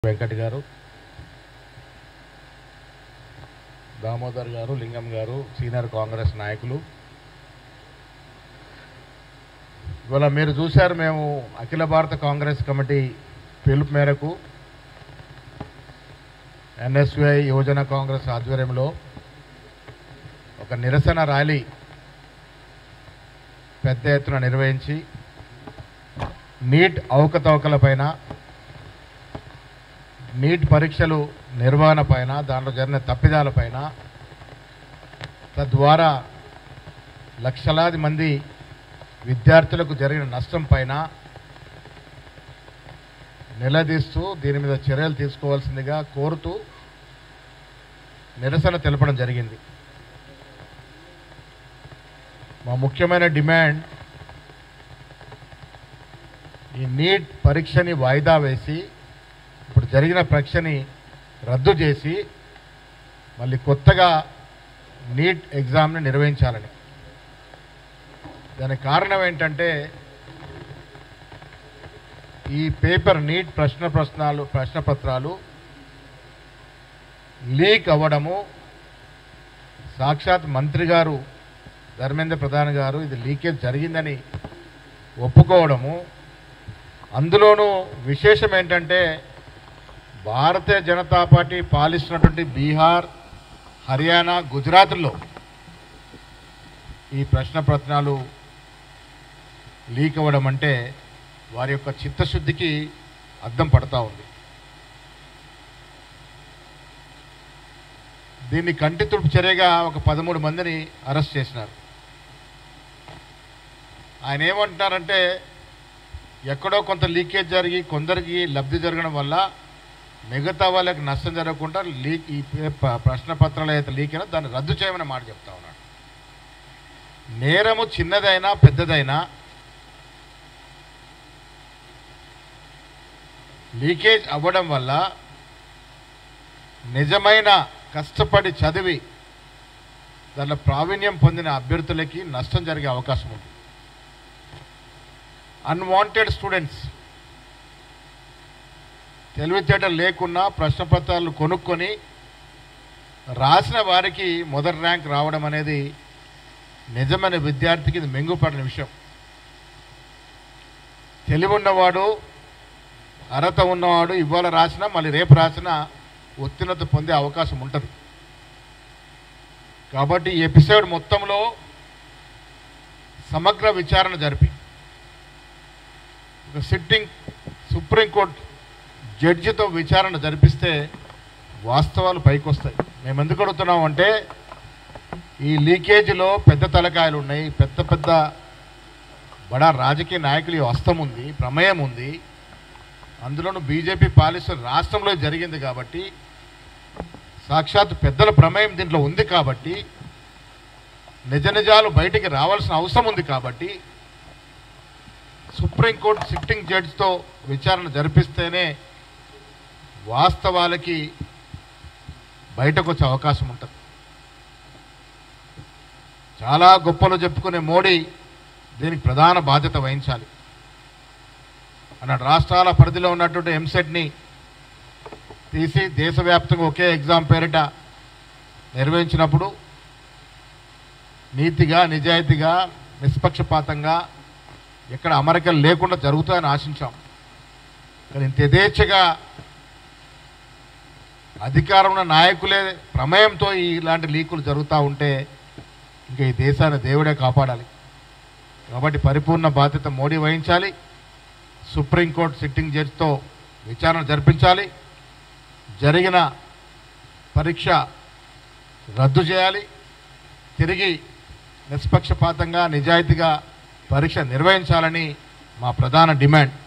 వెంకట్ గారు దామోదర్ గారు లింగం గారు సీనియర్ కాంగ్రెస్ నాయకులు ఇవాళ మీరు చూశారు మేము అఖిల భారత కాంగ్రెస్ కమిటీ పిలుపు మేరకు ఎన్ఎస్యుఐ యువజన కాంగ్రెస్ ఆధ్వర్యంలో ఒక నిరసన ర్యాలీ పెద్ద ఎత్తున నిర్వహించి నీట్ అవకతవకలపైన నీట్ పరీక్షలు నిర్వహణ పైన దాంట్లో జరిగిన తప్పిదాలపైన తద్వారా లక్షలాది మంది విద్యార్థులకు జరిగిన నష్టం పైన నిలదీస్తూ దీని మీద చర్యలు తీసుకోవాల్సిందిగా కోరుతూ నిరసన తెలపడం జరిగింది మా ముఖ్యమైన డిమాండ్ ఈ నీట్ పరీక్షని వాయిదా వేసి ఇప్పుడు జరిగిన పరీక్షని రద్దు చేసి మళ్ళీ కొత్తగా నీట్ ఎగ్జామ్ని నిర్వహించాలని దానికి కారణం ఏంటంటే ఈ పేపర్ నీట్ ప్రశ్న ప్రశ్నలు ప్రశ్నపత్రాలు లీక్ అవ్వడము సాక్షాత్ మంత్రి గారు ధర్మేంద్ర ప్రధాన్ గారు ఇది లీకేజ్ జరిగిందని ఒప్పుకోవడము అందులోనూ విశేషం ఏంటంటే భారతీయ జనతా పార్టీ పాలిస్తున్నటువంటి బీహార్ హర్యానా గుజరాత్లో ఈ ప్రశ్న పత్రాలు లీక్ అవ్వడం అంటే వారి యొక్క చిత్తశుద్ధికి అద్దం పడతా ఉంది దీన్ని కంటి తుడుపు చర్యగా ఒక పదమూడు మందిని అరెస్ట్ చేసినారు ఆయన ఏమంటున్నారంటే ఎక్కడో కొంత లీకేజ్ జరిగి కొందరికి లబ్ధి జరగడం వల్ల మిగతా వాళ్ళకి నష్టం జరగకుండా లీక్ ఈ ప- ప్రశ్న పత్రాలు అయితే లీక్ అయినా దాన్ని రద్దు చేయమని మాట చెప్తా ఉన్నాడు నేరము చిన్నదైనా పెద్దదైనా లీకేజ్ అవ్వడం వల్ల నిజమైన కష్టపడి చదివి దానిలో ప్రావీణ్యం పొందిన అభ్యర్థులకి నష్టం జరిగే అవకాశం ఉంది అన్వాంటెడ్ స్టూడెంట్స్ తెలివితేటలు లేకున్నా ప్రశ్నపత్రాలు కొనుక్కొని రాసిన వారికి మొదటి ర్యాంక్ రావడం అనేది నిజమైన విద్యార్థికి ఇది మెంగుపడిన విషయం తెలివి ఉన్నవాడు అర్హత ఉన్నవాడు ఇవాళ రాసినా మళ్ళీ రేపు రాసినా ఉత్తీర్ణత పొందే అవకాశం ఉంటుంది కాబట్టి ఈ ఎపిసోడ్ మొత్తంలో సమగ్ర విచారణ జరిపి ఒక సిట్టింగ్ సుప్రీంకోర్టు జడ్జితో విచారణ జరిపిస్తే వాస్తవాలు పైకొస్తాయి మేము ఎందుకు అడుగుతున్నాం అంటే ఈ లీకేజీలో పెద్ద తలకాయలు ఉన్నాయి పెద్ద పెద్ద బడా రాజకీయ నాయకుల హస్తం ఉంది ప్రమేయం ఉంది అందులోనూ బీజేపీ పాలిస్తున్న రాష్ట్రంలో జరిగింది కాబట్టి సాక్షాత్ పెద్దల ప్రమేయం దీంట్లో ఉంది కాబట్టి నిజ నిజాలు బయటికి రావాల్సిన అవసరం ఉంది కాబట్టి సుప్రీంకోర్టు సిట్టింగ్ జడ్జితో విచారణ జరిపిస్తేనే వాస్తవాలకి బయటకు వచ్చే అవకాశం ఉంటుంది చాలా గొప్పలు చెప్పుకునే మోడీ దీనికి ప్రధాన బాధ్యత వహించాలి అన్నాడు రాష్ట్రాల పరిధిలో ఉన్నటువంటి ఎంసెట్ని తీసి దేశవ్యాప్తంగా ఒకే ఎగ్జామ్ పేరిట నిర్వహించినప్పుడు నీతిగా నిజాయితీగా నిష్పక్షపాతంగా ఎక్కడ అమరికలు లేకుండా జరుగుతాయని ఆశించాం కానీ ఇంత యథేచ్ఛగా అధికారంలో నాయకులే ప్రమేయంతో ఈ ఇలాంటి లీకులు జరుగుతూ ఉంటే ఇంకా ఈ దేశాన్ని దేవుడే కాపాడాలి కాబట్టి పరిపూర్ణ బాధ్యత మోడీ వహించాలి సుప్రీంకోర్టు సిట్టింగ్ జడ్జితో విచారణ జరిపించాలి జరిగిన పరీక్ష రద్దు చేయాలి తిరిగి నిష్పక్షపాతంగా నిజాయితీగా పరీక్ష నిర్వహించాలని మా ప్రధాన డిమాండ్